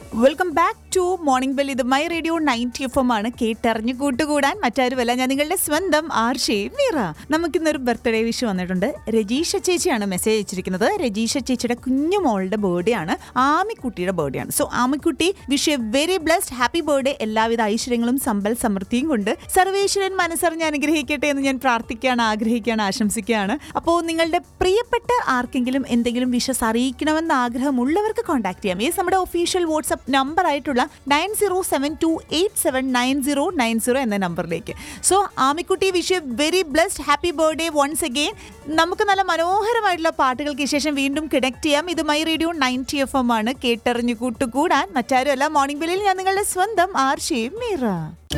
welcome back to morning bell ഇത് my radio ninety F M ആണ് കേട്ടറിഞ്ഞു കൂട്ടുകൂടാൻ മറ്റാരുമല്ല ഞാൻ നിങ്ങളുടെ സ്വന്തം ആർഷേ മീറ നമുക്കിന്നൊരു ബർത്ത്ഡേ വിഷ് വന്നിട്ടുണ്ട് രജീഷ ചേച്ചിയാണ് മെസ്സേജ് അയച്ചിരിക്കുന്നത് രജീഷ ചേച്ചിയുടെ കുഞ്ഞു മോളുടെ ബർത്ത്ഡേ ആണ് ആമിക്കുട്ടിയുടെ ബർത്ത്ഡേ ആണ് so Amikutty wish a very blessed happy birthday എല്ലാവിധ ഐശ്വര്യങ്ങളും സമ്പൽ സമൃദ്ധിയും കൊണ്ട് സർവേശ്വരൻ മനസ്സറിഞ്ഞ് അനുഗ്രഹിക്കട്ടെ എന്ന് ഞാൻ പ്രാർത്ഥിക്കുകയാണ് ആഗ്രഹിക്കുകയാണ് ആശംസിക്കുകയാണ് അപ്പോൾ നിങ്ങളുടെ പ്രിയപ്പെട്ട ആർക്കെങ്കിലും എന്തെങ്കിലും വിഷസ് അറിയിക്കണമെന്ന് ആഗ്രഹമുള്ളവർക്ക് കോൺടാക്ട് ചെയ്യാം ഈ നമ്മുടെ ഒഫീഷ്യൽ വാട്സ്ആപ്പ് നമ്പർ ആയിട്ടുള്ള nine zero seven two eight seven nine zero nine zero എന്ന നമ്പറിലേക്ക് so Amikutty wish very blessed happy birthday once again നമുക്ക് നല്ല മനോഹരമായിട്ടുള്ള പാട്ടുകൾക്ക് ശേഷം വീണ്ടും കണക്ട് ചെയ്യാം ഇത് my radio ninety F M ആണ് കേട്ടറിഞ്ഞു കൂട്ടുകൂടാൻ മറ്റാരുമല്ല മോർണിംഗ് ബെല്ലിൽ ഞാൻ നിങ്ങളുടെ സ്വന്തം ആർഷയും മീറ